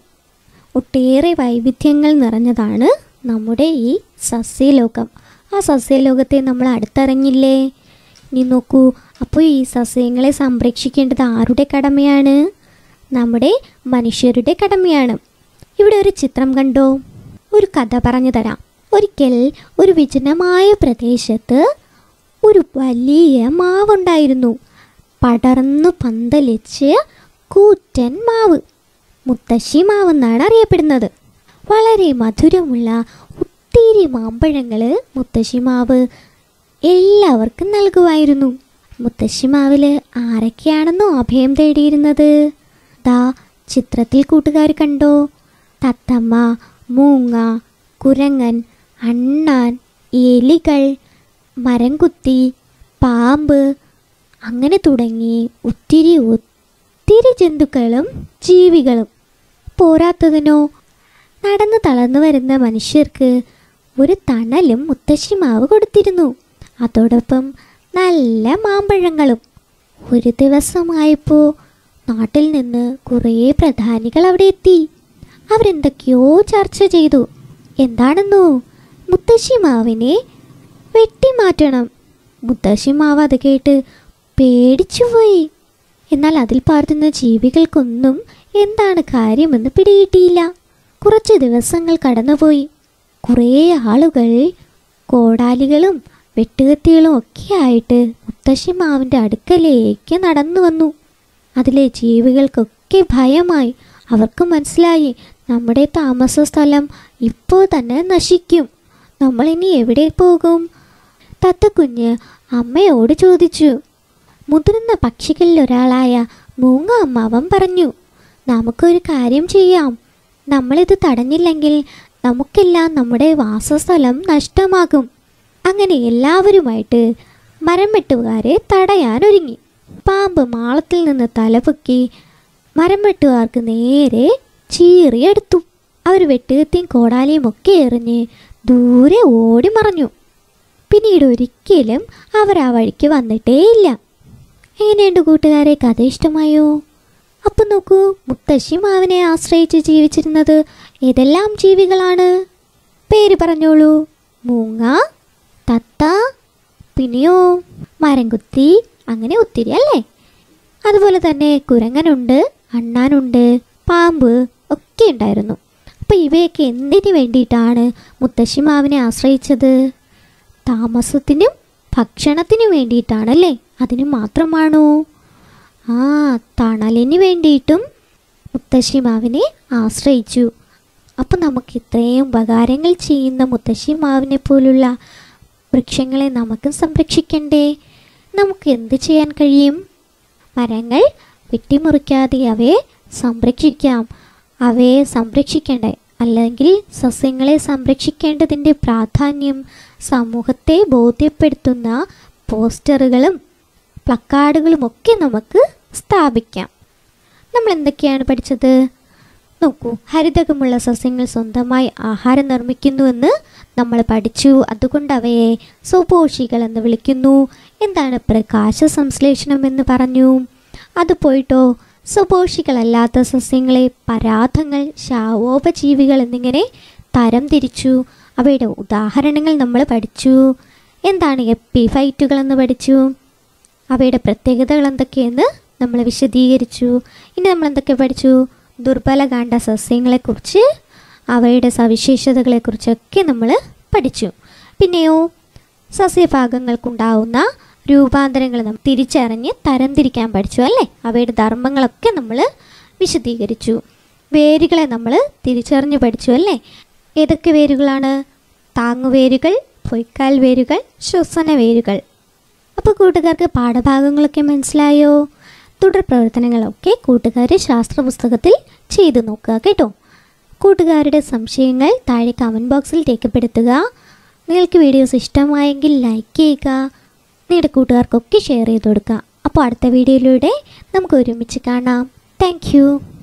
ഒട്ടേറെ വൈവിധ്യങ്ങൾ നിറഞ്ഞതാണ് നമ്മുടെ ഈ സസ്യലോകം ആ സസ്യലോകത്തെ നമ്മൾ അടുത്തറിഞ്ഞില്ലേ ഇനി നോക്കൂ അപ്പോൾ ഈ സസ്യങ്ങളെ സംരക്ഷിക്കേണ്ടത് ആരുടെ കടമയാണ് നമ്മുടെ മനുഷ്യരുടെ കടമയാണ് ഇവിടെ ഒരു ചിത്രം കണ്ടോ ഒരു കഥ പറഞ്ഞു തരാം ഒരിക്കൽ ഒരു വിജനമായ പ്രദേശത്ത് ഒരു വലിയ മാവുണ്ടായിരുന്നു പടർന്നു പന്തലിച്ച് കൂറ്റൻ മാവ് മുത്തശ്ശി മാവെന്നാണ് അറിയപ്പെടുന്നത് വളരെ മധുരമുള്ള ഒത്തിരി മാമ്പഴങ്ങൾ മുത്തശ്ശി മാവ് എല്ലാവർക്കും നൽകുമായിരുന്നു മുത്തശ്ശി മാവിൽ ആരൊക്കെയാണെന്നോ അഭയം തേടിയിരുന്നത് ദാ ചിത്രത്തിൽ കൂട്ടുകാർ കണ്ടോ തത്തമ്മ മൂങ്ങ കുരങ്ങൻ അണ്ണാൻ എലികൾ മരംകുത്തി പാമ്പ് അങ്ങനെ തുടങ്ങി ഒത്തിരി ഒത്തിരി ജന്തുക്കളും ജീവികളും പോരാത്തതിനോ നടന്ന് തളർന്നു വരുന്ന മനുഷ്യർക്ക് ഒരു തണലും മുത്തശ്ശിമാവ് കൊടുത്തിരുന്നു അതോടൊപ്പം നല്ല മാമ്പഴങ്ങളും ഒരു ദിവസമായപ്പോൾ നാട്ടിൽ നിന്ന് കുറേ പ്രധാനികൾ അവിടെ എത്തി അവരെന്തൊക്കെയോ ചർച്ച ചെയ്തു എന്താണെന്നോ മുത്തശ്ശിമാവിനെ വെട്ടിമാറ്റണം മുത്തശ്ശിമാവ് അത് കേട്ട് പേടിച്ചുപോയി എന്നാൽ അതിൽ പാർത്തുന്ന ജീവികൾക്കൊന്നും എന്താണ് കാര്യമെന്ന് പിടികിട്ടിയില്ല കുറച്ച് ദിവസങ്ങൾ കടന്നുപോയി കുറേ ആളുകൾ കോടാലികളും വെട്ടുകത്തികളും ഒക്കെ ആയിട്ട് മുത്തശ്ശിമാവിൻ്റെ അടുക്കലേക്ക് നടന്നു വന്നു അതിലെ ജീവികൾക്കൊക്കെ ഭയമായി അവർക്ക് മനസ്സിലായി നമ്മുടെ താമസ സ്ഥലം ഇപ്പോൾ തന്നെ നശിക്കും നമ്മളിനി എവിടെ പോകും തത്തക്കുഞ്ഞ് അമ്മയോട് ചോദിച്ചു മുതിർന്ന പക്ഷികളിൽ ഒരാളായ മൂങ്ങ അമ്മാവൻ പറഞ്ഞു നമുക്കൊരു കാര്യം ചെയ്യാം നമ്മളിത് തടഞ്ഞില്ലെങ്കിൽ നമുക്കെല്ലാം നമ്മുടെ വാസസ്ഥലം നഷ്ടമാകും അങ്ങനെ എല്ലാവരുമായിട്ട് മരം വെട്ടുകാരെ തടയാനൊരുങ്ങി പാമ്പ് മാളത്തിൽ നിന്ന് തലപൊക്കി മരം വെട്ടുകാർക്ക് നേരെ ചീറിയെടുത്തു അവർ വെട്ടുകത്തിയും കോടാലിയും ഒക്കെ എറിഞ്ഞ് ദൂരെ ഓടി മറഞ്ഞു പിന്നീട് ഒരിക്കലും അവർ ആ വഴിക്ക് വന്നിട്ടേയില്ല എങ്ങനെയുണ്ട് കൂട്ടുകാരെ കഥ ഇഷ്ടമായോ അപ്പം നോക്കൂ മുത്തശ്ശി മാവിനെ ആശ്രയിച്ച് ജീവിച്ചിരുന്നത് ഏതെല്ലാം ജീവികളാണ് പേര് പറഞ്ഞോളൂ മൂങ്ങ തത്ത പിന്നെയോ മരംകുത്തി അങ്ങനെ ഒത്തിരി അല്ലേ അതുപോലെ തന്നെ കുരങ്ങനുണ്ട് അണ്ണാനുണ്ട് പാമ്പ് ഒക്കെ ഉണ്ടായിരുന്നു അപ്പോൾ ഇവയൊക്കെ എന്തിനു വേണ്ടിയിട്ടാണ് മുത്തശ്ശി മാവിനെ ആശ്രയിച്ചത് താമസത്തിനും ഭക്ഷണത്തിനും വേണ്ടിയിട്ടാണല്ലേ അതിന് മാത്രമാണോ ആ തണലിന് വേണ്ടിയിട്ടും മുത്തശ്ശി മാവിനെ ആശ്രയിച്ചു അപ്പം നമുക്ക് ഇത്രയും ഉപകാരങ്ങൾ ചെയ്യുന്ന മുത്തശ്ശി മാവിനെ പോലുള്ള വൃക്ഷങ്ങളെ നമുക്ക് സംരക്ഷിക്കണ്ടേ നമുക്ക് എന്ത് ചെയ്യാൻ കഴിയും മരങ്ങൾ വെട്ടിമുറിക്കാതെ അവയെ സംരക്ഷിക്കാം അവയെ സംരക്ഷിക്കണ്ടേ അല്ലെങ്കിൽ സസ്യങ്ങളെ സംരക്ഷിക്കേണ്ടതിൻ്റെ പ്രാധാന്യം സമൂഹത്തെ ബോധ്യപ്പെടുത്തുന്ന പോസ്റ്ററുകളും പ്ലക്കാർഡുകളും ഒക്കെ നമുക്ക് സ്ഥാപിക്കാം നമ്മൾ എന്തൊക്കെയാണ് പഠിച്ചത് നോക്കൂ ഹരിതകമുള്ള സസ്യങ്ങൾ സ്വന്തമായി ആഹാരം നിർമ്മിക്കുന്നുവെന്ന് നമ്മൾ പഠിച്ചു അതുകൊണ്ട് അവയെ സുപോഷികൾ എന്ന് വിളിക്കുന്നു എന്താണ് പ്രകാശ സംശ്ലേഷണം എന്ന് പറഞ്ഞു അത് പോയിട്ടോ സുപോഷികളല്ലാത്ത സസ്യങ്ങളെ പരാതങ്ങൾ ശാവോപജീവികൾ എന്നിങ്ങനെ തരം തിരിച്ചു അവയുടെ ഉദാഹരണങ്ങൾ നമ്മൾ പഠിച്ചു എന്താണ് എപ്പിഫൈറ്റുകൾ എന്ന് പഠിച്ചു അവയുടെ പ്രത്യേകതകൾ എന്തൊക്കെയെന്ന് നമ്മൾ വിശദീകരിച്ചു ഇനി നമ്മൾ എന്തൊക്കെ പഠിച്ചു ദുർബലകാന്ഡ സസ്യങ്ങളെക്കുറിച്ച് അവയുടെ സവിശേഷതകളെക്കുറിച്ചൊക്കെ നമ്മൾ പഠിച്ചു പിന്നെയോ സസ്യഭാഗങ്ങൾക്കുണ്ടാവുന്ന രൂപാന്തരങ്ങൾ നമ്മൾ തിരിച്ചറിഞ്ഞ് തരംതിരിക്കാൻ പഠിച്ചു അല്ലേ അവയുടെ ധർമ്മങ്ങളൊക്കെ നമ്മൾ വിശദീകരിച്ചു വേരുകളെ നമ്മൾ തിരിച്ചറിഞ്ഞ് പഠിച്ചു അല്ലേ ഏതൊക്കെ വേരുകളാണ് താങ്ങുവേരുകൾ പൊയ്ക്കാൽ വേരുകൾ ശ്വസന വേരുകൾ അപ്പോൾ കൂട്ടുകാർക്ക് പാഠഭാഗങ്ങളൊക്കെ മനസ്സിലായോ തുടർ പ്രവർത്തനങ്ങളൊക്കെ കൂട്ടുകാർ ശാസ്ത്ര പുസ്തകത്തിൽ ചെയ്തു നോക്കുക കേട്ടോ കൂട്ടുകാരുടെ സംശയങ്ങൾ താഴെ കമൻറ്റ് ബോക്സിൽ രേഖപ്പെടുത്തുക നിങ്ങൾക്ക് വീഡിയോസ് ഇഷ്ടമായെങ്കിൽ ലൈക്ക് ചെയ്യുക നിങ്ങളുടെ കൂട്ടുകാർക്കൊക്കെ ഷെയർ ചെയ്ത് കൊടുക്കുക അപ്പോൾ അടുത്ത വീഡിയോയിലൂടെ നമുക്ക് ഒരുമിച്ച് കാണാം താങ്ക്